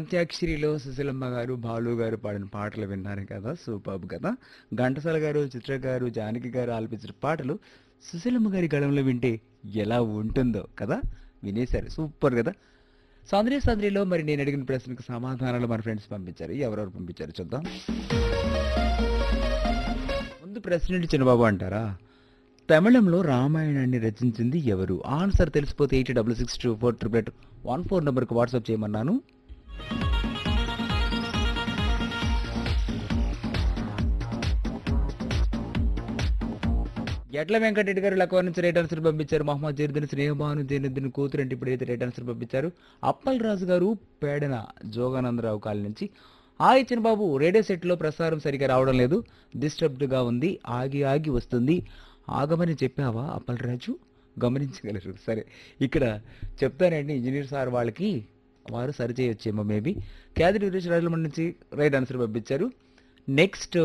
అంత్యాక్షరిలో సుశీలమ్మ గారు బాలు గారు పాడిన పాటలు విన్నారు కదా సూపర్ కదా ఘంటసాల గారు చిత్ర గారు జానకి గారు ఆలపించిన పాటలు సుశీలమ్మ గారి గళంలో వింటే ఎలా ఉంటుందో కదా వినేశారు సూపర్ కదా సాంద్రియ సాంద్రిలో మరి నేను అడిగిన ప్రశ్నకు సమాధానాలు మన ఫ్రెండ్స్ పంపించారు ఎవరెవరు పంపించారు చూద్దాం ముందు ప్రశ్న ఏంటి చిన్నబాబు అంటారా తమిళంలో రామాయణాన్ని రచించింది ఎవరు ఆన్సర్ తెలిసిపోతే eight double six two four triple eight one four నెంబర్కి వాట్సాప్ చేయమన్నాను ఎట్ల వెంకటరెడ్డి గారు లక్వర్ నుంచి రైట్ ఆన్సర్ పంపించారు మహమ్మద్ జైనుద్దీన్ స్నేహభాను జైనుద్దీన్ కూతురు అంటే ఇప్పుడైతే రైట్ ఆన్సర్ పంపించారు అప్పల్ రాజు గారు పేడన జోగానందరావు కాలి నుంచి ఆ ఇచ్చిన బాబు రేడియో సెట్లో ప్రసారం సరిగా రావడం లేదు డిస్టర్బ్డ్గా ఉంది ఆగి ఆగి వస్తుంది ఆగమని చెప్పావా అప్పల్ రాజు గమనించగలరు సరే ఇక్కడ చెప్తానండి ఇంజనీర్ సార్ వాళ్ళకి వారు సరి చేయొచ్చేమో మేబీ క్యాదిరి వీరేష్ రాజమండ్రి నుంచి రైట్ ఆన్సర్ పంపించారు నెక్స్ట్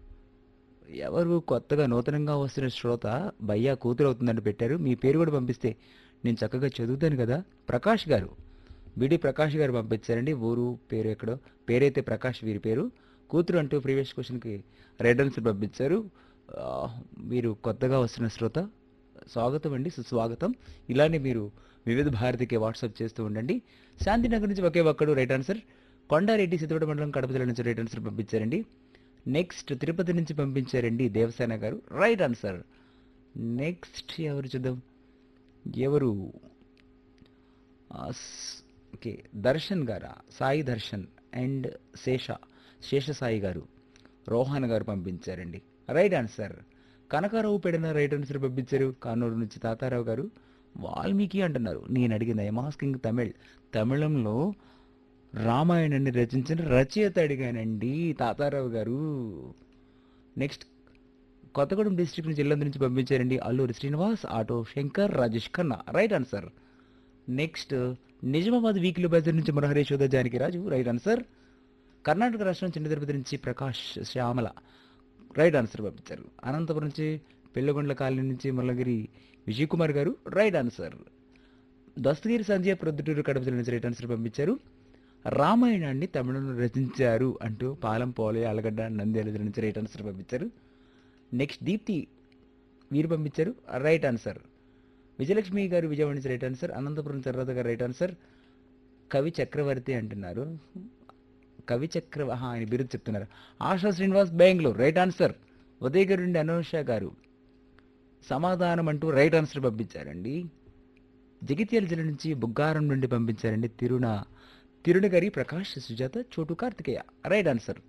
ఎవరు కొత్తగా నూతనంగా వస్తున్న శ్రోత భయ్యా కూతురు అవుతుందని పెట్టారు మీ పేరు కూడా పంపిస్తే నేను చక్కగా చదువుతాను కదా ప్రకాష్ గారు బిడి ప్రకాష్ గారు పంపించారండి ఊరు పేరు ఎక్కడో పేరైతే ప్రకాష్ వీరి పేరు కూతురు అంటూ ప్రీవియస్ క్వశ్చన్కి రెడ్ ఆన్సర్ పంపించారు ఆ, మీరు కొత్తగా వస్తున్న శ్రోత స్వాగతం అండి సుస్వాగతం ఇలానే మీరు వివిధ భారతికి వాట్సాప్ చేస్తూ ఉండండి శాంతినగర్ నుంచి ఒకే ఒక్కడు రైట్ ఆన్సర్ కొండారెడ్డి సిద్ధోడ మండలం కడప జిల్లా నుంచి రైట్ ఆన్సర్ పంపించారండి నెక్స్ట్ తిరుపతి నుంచి పంపించారండి దేవసేన గారు రైట్ ఆన్సర్ నెక్స్ట్ ఎవరు చూద్దాం ఎవరు ఆ, స్- ఓకే దర్శన్ గారా సాయి దర్శన్ అండ్ శేష శేష సాయి గారు రోహన్ గారు పంపించారండి right answer Kanakarao Pedina right answer పంపించారు కానూరు నుంచి తాతారావు గారు వాల్మీకి అంటున్నారు నేను అడిగింది ఐఎమ్ ఆస్కింగ్ తమిళ్ తమిళంలో రామాయణాన్ని రచించిన రచయిత అడిగానండి తాతారావు గారు నెక్స్ట్ కొత్తగూడెం డిస్ట్రిక్ట్ నుంచి ఇల్లందు నుంచి పంపించారండి Alluri Srinivas auto Shankar Rajesh Khanna right answer next Nizamabad weekly Bazar నుంచి మురహరి యశోద జానకి రాజు రైట్ ఆన్సర్ కర్ణాటక రాష్ట్రం చిన్న తిరుపతి నుంచి ప్రకాష్ శ్యామల రైట్ ఆన్సర్ పంపించారు అనంతపురం నుంచి పెళ్ళగొండ్ల కాలనీ నుంచి ముల్లగిరి విజయ్ కుమార్ గారు రైట్ ఆన్సర్ దస్తగిరి సంజయ్ ప్రొద్దుటూరు కడప జిల్లా నుంచి రైట్ ఆన్సర్ పంపించారు రామాయణాన్ని తమిళంలో రచించారు అంటూ పాలం పోలే అలగడ్డ నంద్యాల జిల్లా నుంచి రైట్ ఆన్సర్ పంపించారు నెక్స్ట్ దీప్తి వీరు పంపించారు రైట్ ఆన్సర్ విజయలక్ష్మి గారు విజయవాడ నుంచి రైట్ ఆన్సర్ అనంతపురం చర్రాత గారు రైట్ ఆన్సర్ కవి చక్రవర్తి అంటున్నారు కవి చక్ర ఆహా, ఆయన బిరుదు చెప్తున్నారు ఆశా శ్రీనివాస్ బెంగళూరు రైట్ ఆన్సర్ ఉదయ్ గారు నుండి అనూష గారు సమాధానం అంటూ రైట్ ఆన్సర్ పంపించారండి జగిత్యాల జిల్లా నుంచి బుగ్గారం నుండి పంపించారండి తిరుణ తిరుణగరి Prakash Sujatha Chotu Karthikeya right answer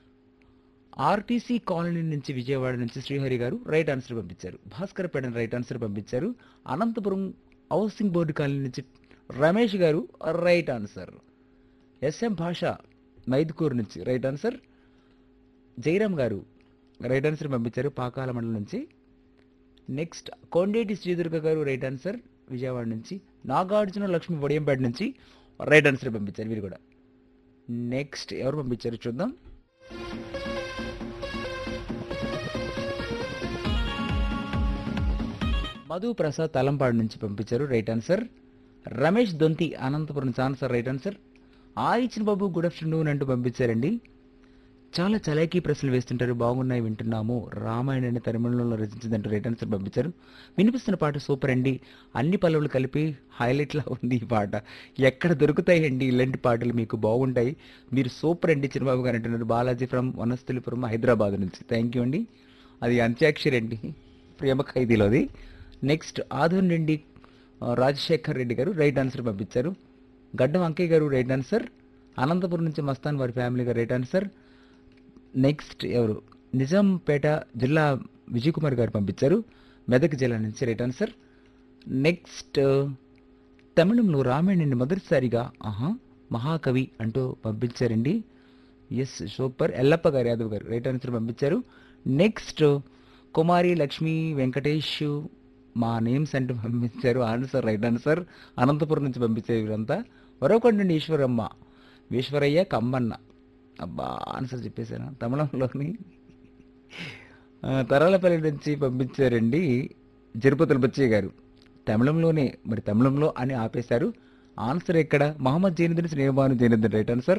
RTC colony నుంచి విజయవాడ నుంచి శ్రీహరి గారు రైట్ ఆన్సర్ పంపించారు భాస్కర్ పేడన్ రైట్ ఆన్సర్ పంపించారు అనంతపురం హౌసింగ్ బోర్డు కాలనీ నుంచి రమేష్ గారు రైట్ ఆన్సర్ ఎస్ఎం భాష మైదుకూరు నుంచి రైట్ ఆన్సర్ జయరామ్ గారు రైట్ ఆన్సర్ పంపించారు పాకాల మండలం నుంచి నెక్స్ట్ కొండేటి శ్రీదుర్గ గారు రైట్ ఆన్సర్ విజయవాడ నుంచి నాగార్జున లక్ష్మి వడియంపేట నుంచి రైట్ ఆన్సర్ పంపించారు వీరు కూడా నెక్స్ట్ ఎవరు పంపించారు చూద్దాం మధు ప్రసాద్ తలంపాడు నుంచి పంపించారు రైట్ ఆన్సర్ రమేష్ దొంతి అనంతపురం నుంచి ఆన్సర్ రైట్ ఆన్సర్ ఆ ఇచ్చిన బాబు గుడ్ ఆఫ్టర్నూన్ అంటూ పంపించారండి చాలా చలాకీ ప్రశ్నలు వేస్తుంటారు బాగున్నాయి వింటున్నాము రామాయణాన్ని తమిళంలో రచించిందంటూ రైట్ ఆన్సర్ పంపించారు వినిపిస్తున్న పాట సూపర్ అండి అన్ని పల్లవులు కలిపి హైలైట్లా ఉంది ఈ పాట ఎక్కడ దొరుకుతాయండి ఇలాంటి పాటలు మీకు బాగుంటాయి మీరు సూపర్ అండి చిన్నబాబు గారు అంటున్నారు బాలాజీ ఫ్రమ్ వనస్థలిపురం హైదరాబాద్ నుంచి థ్యాంక్ యూ అండి అది అంత్యాక్షరి అండి ప్రేమ ఖైదీలోది నెక్స్ట్ ఆధున్ రెడ్డి ఆ, రాజశేఖర్ రెడ్డి గారు రైట్ ఆన్సర్ పంపించారు గడ్డం అంకయ్య గారు రైట్ ఆన్సర్ అనంతపురం నుంచి మస్తాన్ వారి ఫ్యామిలీ గారు రైట్ ఆన్సర్ నెక్స్ట్ ఎవరు నిజాంపేట జిల్లా విజయ్ కుమార్ గారు పంపించారు మెదక్ జిల్లా నుంచి రైట్ ఆన్సర్ నెక్స్ట్ తమిళంలో రామాయణాన్ని మొదటిసారిగా ఆహా మహాకవి అంటూ పంపించారండి ఎస్ సూపర్ ఎల్లప్ప గారు యాదవ్ గారు రైట్ ఆన్సర్ పంపించారు నెక్స్ట్ కుమారి లక్ష్మి వెంకటేష్ మా నేమ్స్ అంటూ పంపించారు ఆన్సర్ రైట్ ఆన్సర్ అనంతపురం నుంచి పంపించారు వీరంతా మరొకటి నుండి ఈశ్వరమ్మ ఈశ్వరయ్య కమ్మన్న అబ్బా ఆన్సర్ చెప్పేశాను తమిళంలోని ఆ, తరాలపల్లి నుంచి పంపించారండి జరుపతుల బచ్చయ్య గారు తమిళంలోనే మరి తమిళంలో అని ఆపేశారు ఆన్సర్ ఎక్కడ మహమ్మద్ జైనుద్దీన్ స్నేహబాను జైనుద్దీన్ రైట్ ఆన్సర్